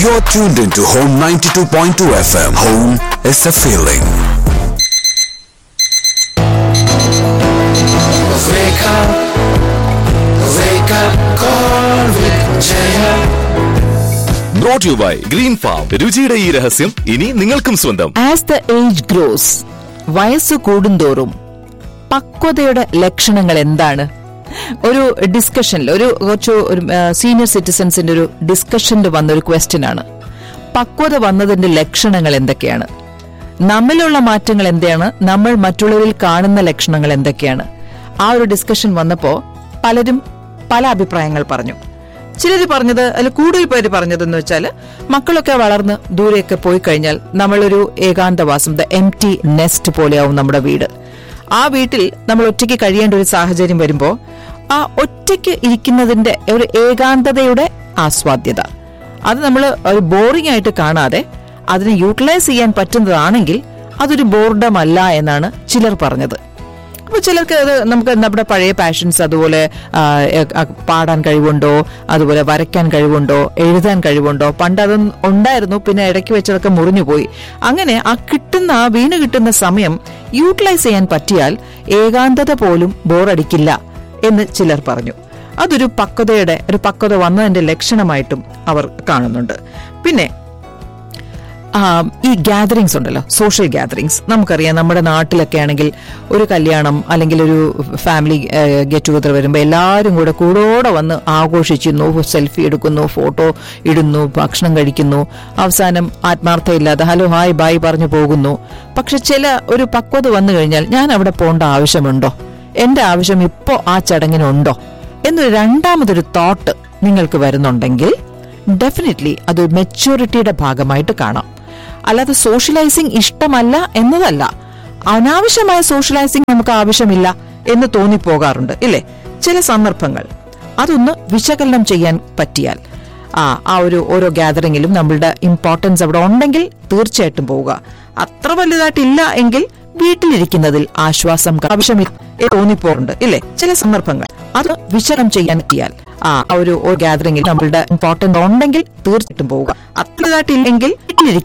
You're tuned into Home 92.2 FM. Home is a feeling. Wake up, wake up, call with Jaya. Brought you by green farm രുചിയുടെ ഈ രഹസ്യം ഇനി നിങ്ങൾക്കും സ്വന്തം as the age gross വയസ്സ് കൂടുന്തോറും പക്വതയുടെ ലക്ഷണങ്ങൾ എന്താണ് ഒരു ഡിസ്കഷനിൽ ഒരു കുറച്ച് ഒരു സീനിയർ സിറ്റിസൺസിന്റെ ഒരു ഡിസ്കഷനിൽ വന്ന ഒരു ക്വസ്റ്റ്യൻ ആണ് പക്വത വന്നതിന്റെ ലക്ഷണങ്ങൾ എന്തൊക്കെയാണ് നമ്മിലുള്ള മാറ്റങ്ങൾ എന്താണ് നമ്മൾ മറ്റുള്ളവരിൽ കാണുന്ന ലക്ഷണങ്ങൾ എന്തൊക്കെയാണ് ആ ഒരു ഡിസ്കഷൻ വന്നപ്പോ പലരും പല അഭിപ്രായങ്ങൾ പറഞ്ഞു ചിലർ പറഞ്ഞത് അതിൽ കൂടുതൽ പേര് പറഞ്ഞതെന്ന് വെച്ചാൽ മക്കളൊക്കെ വളർന്ന് ദൂരെയൊക്കെ പോയി കഴിഞ്ഞാൽ നമ്മളൊരു ഏകാന്തവാസം ദ എം ടി നെസ്റ്റ് പോലെയാവും നമ്മുടെ വീട് ആ വീട്ടിൽ നമ്മൾ ഒറ്റയ്ക്ക് കഴിയേണ്ട ഒരു സാഹചര്യം വരുമ്പോൾ ആ ഒറ്റയ്ക്ക് ഇരിക്കുന്നതിന്റെ ഒരു ഏകാന്തതയുടെ ആസ്വാദ്യത അത് നമ്മൾ ഒരു ബോറിംഗ് ആയിട്ട് കാണാതെ അതിനെ യൂട്ടിലൈസ് ചെയ്യാൻ പറ്റുന്നതാണെങ്കിൽ അതൊരു ബോർഡം അല്ല എന്നാണ് ചിലർ പറഞ്ഞത് അപ്പൊ ചിലർക്ക് അത് നമുക്ക് നമ്മുടെ പഴയ പാഷൻസ് അതുപോലെ ആ, എ- ആ, പാടാൻ കഴിവുണ്ടോ അതുപോലെ വരയ്ക്കാൻ കഴിവുണ്ടോ എഴുതാൻ കഴിവുണ്ടോ പണ്ട് അത് ഉണ്ടായിരുന്നു പിന്നെ ഇടയ്ക്ക് വെച്ചതൊക്കെ മുറിഞ്ഞുപോയി അങ്ങനെ ആ കിട്ടുന്ന ആ വീണ് കിട്ടുന്ന സമയം യൂട്ടിലൈസ് ചെയ്യാൻ പറ്റിയാൽ ഏകാന്തത പോലും ബോറടിക്കില്ല എന്ന് ചിലർ പറഞ്ഞു അതൊരു പക്വതയുടെ ഒരു പക്വത വന്നതിന്റെ ലക്ഷണമായിട്ടും അവർ കാണുന്നുണ്ട് പിന്നെ ആ, ഈ ഗ്യാതറിങ്സ് ഉണ്ടല്ലോ സോഷ്യൽ ഗ്യാതറിങ്സ് നമുക്കറിയാം നമ്മുടെ നാട്ടിലൊക്കെ ആണെങ്കിൽ ഒരു കല്യാണം അല്ലെങ്കിൽ ഒരു ഫാമിലി ഗെറ്റ് ടുഗദർ വരുമ്പോൾ എല്ലാവരും കൂടെ കൂടോടെ വന്ന് ആഘോഷിക്കുന്നു സെൽഫി എടുക്കുന്നു ഫോട്ടോ ഇടുന്നു ഭക്ഷണം കഴിക്കുന്നു അവസാനം ആത്മാർത്ഥമില്ലാതെ ഹലോ ഹായ് ബായ് പറഞ്ഞു പോകുന്നു പക്ഷെ ചില ഒരു പക്വത വന്നു കഴിഞ്ഞാൽ ഞാൻ അവിടെ പോകേണ്ട ആവശ്യമുണ്ടോ എന്റെ ആവശ്യം ഇപ്പോൾ ആ ചടങ്ങിനുണ്ടോ എന്നൊരു രണ്ടാമതൊരു തോട്ട് നിങ്ങൾക്ക് വരുന്നുണ്ടെങ്കിൽ ഡെഫിനറ്റ്ലി അത് മെച്യൂരിറ്റിയുടെ ഭാഗമായിട്ട് കാണാം അല്ലാതെ സോഷ്യലൈസിങ് ഇഷ്ടമല്ല എന്നതല്ല അനാവശ്യമായ സോഷ്യലൈസിങ് നമുക്ക് ആവശ്യമില്ല എന്ന് തോന്നിപ്പോകാറുണ്ട് ഇല്ലേ ചില സന്ദർഭങ്ങൾ അതൊന്ന് വിശകലനം ചെയ്യാൻ പറ്റിയാൽ ആ ആ ഒരു ഓരോ ഗ്യാതറിങ്ങിലും നമ്മളുടെ ഇമ്പോർട്ടൻസ് അവിടെ ഉണ്ടെങ്കിൽ തീർച്ചയായിട്ടും പോവുക അത്ര വലുതായിട്ടില്ല എങ്കിൽ വീട്ടിലിരിക്കുന്നതിൽ ആശ്വാസം ആവശ്യമില്ല എന്ന് തോന്നിപ്പോറുണ്ട് ഇല്ലേ ചില സന്ദർഭങ്ങൾ അത് വിശകലനം ചെയ്യാൻ പറ്റിയാൽ ആ ഒരു ഗ്യാതറിംഗിൽ നമ്മളുടെ ഇമ്പോർട്ടൻസ് ഉണ്ടെങ്കിൽ തീർച്ചയായിട്ടും പോവുക അത്ര വലുതായിട്ടില്ലെങ്കിൽ വീട്ടിലിരിക്കുന്ന